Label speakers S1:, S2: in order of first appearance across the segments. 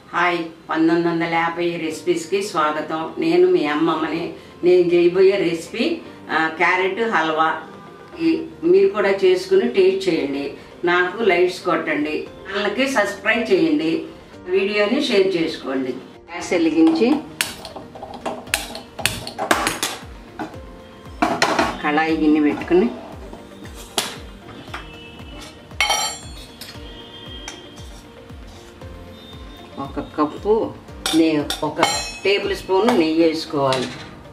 S1: hi పంతొమ్మిది వందల యాభై రెసిపీస్కి స్వాగతం నేను మీ అమ్మమ్మని నేను చేయబోయే రెసిపీ ఆ, క్యారెట్ హల్వా ఈ- మీరు కూడా చేసుకుని టేస్ట్ చేయండి నాకు లైట్స్ కొట్టండి వాళ్ళకి సబ్స్క్రైబ్ చేయండి వీడియోని షేర్ చేసుకోండి గ్యాస్ వెలిగించి కళాయి గిన్నె పెట్టుకుని ఒక కప్పు నెయ్యి ఒక టేబుల్ స్పూన్ నెయ్యి వేసుకోవాలి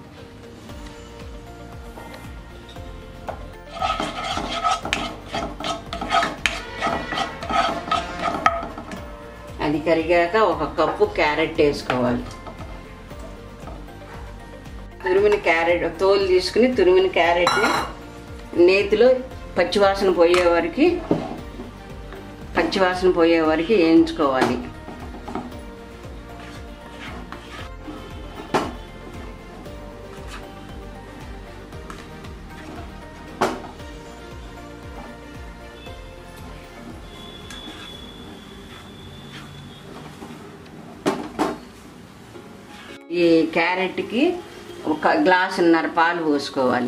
S1: అది కరిగాక ఒక కప్పు క్యారెట్ వేసుకోవాలి తురిమిన క్యారెట్ తోలు తీసుకుని తురిమిన క్యారెట్ని నేతిలో పచ్చివాసన పోయే వరకు పచ్చివాసన పోయే వరకు వేయించుకోవాలి ఈ క్యారెట్కి ఒక గ్లాసున్నర పాలు పోసుకోవాలి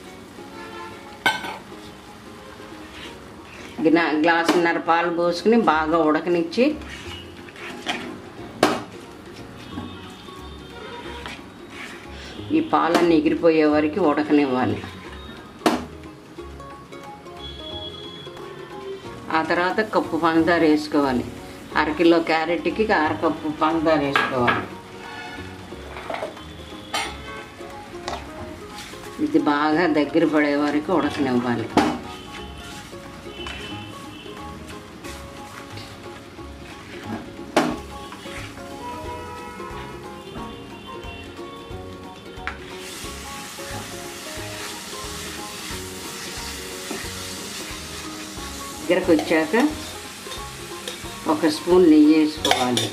S1: గిన గ్లాసున్నర పాలు పోసుకుని బాగా ఉడకనిచ్చి ఈ పాలన్నీ ఎగిరిపోయే వరకు ఉడకనివ్వాలి ఆ తర్వాత కప్పు పంచదార వేసుకోవాలి అరకిలో క్యారెట్కి అరకప్పు పంచదార వేసుకోవాలి ఇది బాగా దగ్గర పడే వరకు ఉడకనివ్వాలి దగ్గరకు వచ్చాక ఒక స్పూన్ నెయ్యి వేసుకోవాలి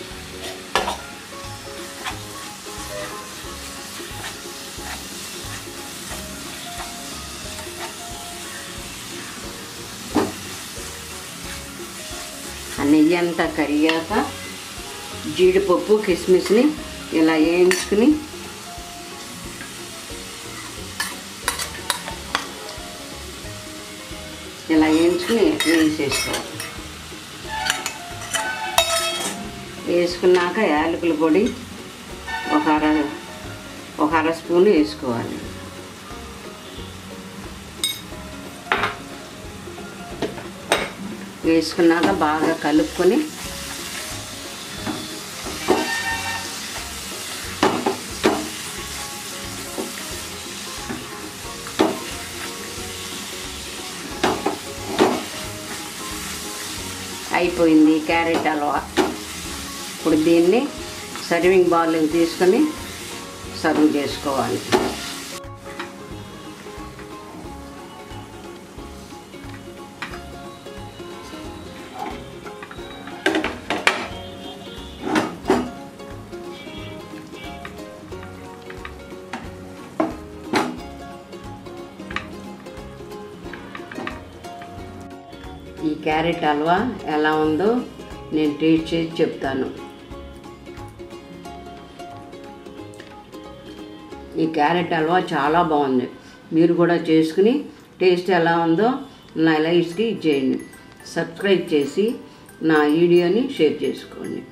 S1: ఆ నెయ్యి అంతా కరిగాక జీడిపప్పు కిస్మిస్ని ఇలా వేయించుకుని ఇలా వేయించుకుని వేసేసుకోవాలి వేసుకున్నాక యాలకుల పొడి ఒక అర ఒక అర స్పూన్ వేసుకోవాలి వేసుకున్నాక బాగా కలుపుకొని అయిపోయింది క్యారెట్ హల్వా ఇప్పుడు దీన్ని సర్వింగ్ బౌల్ తీసుకొని సర్వ్ చేసుకోవాలి ఈ క్యారెట్ హల్వా ఎలా ఉందో నేను టేస్ట్ చేసి చెప్తాను ఈ క్యారెట్ హల్వా చాలా బాగుంది మీరు కూడా చేసుకుని టేస్ట్ ఎలా ఉందో నా లైఫ్స్కి ఇచ్చేయండి సబ్స్క్రైబ్ చేసి నా వీడియోని షేర్ చేసుకోండి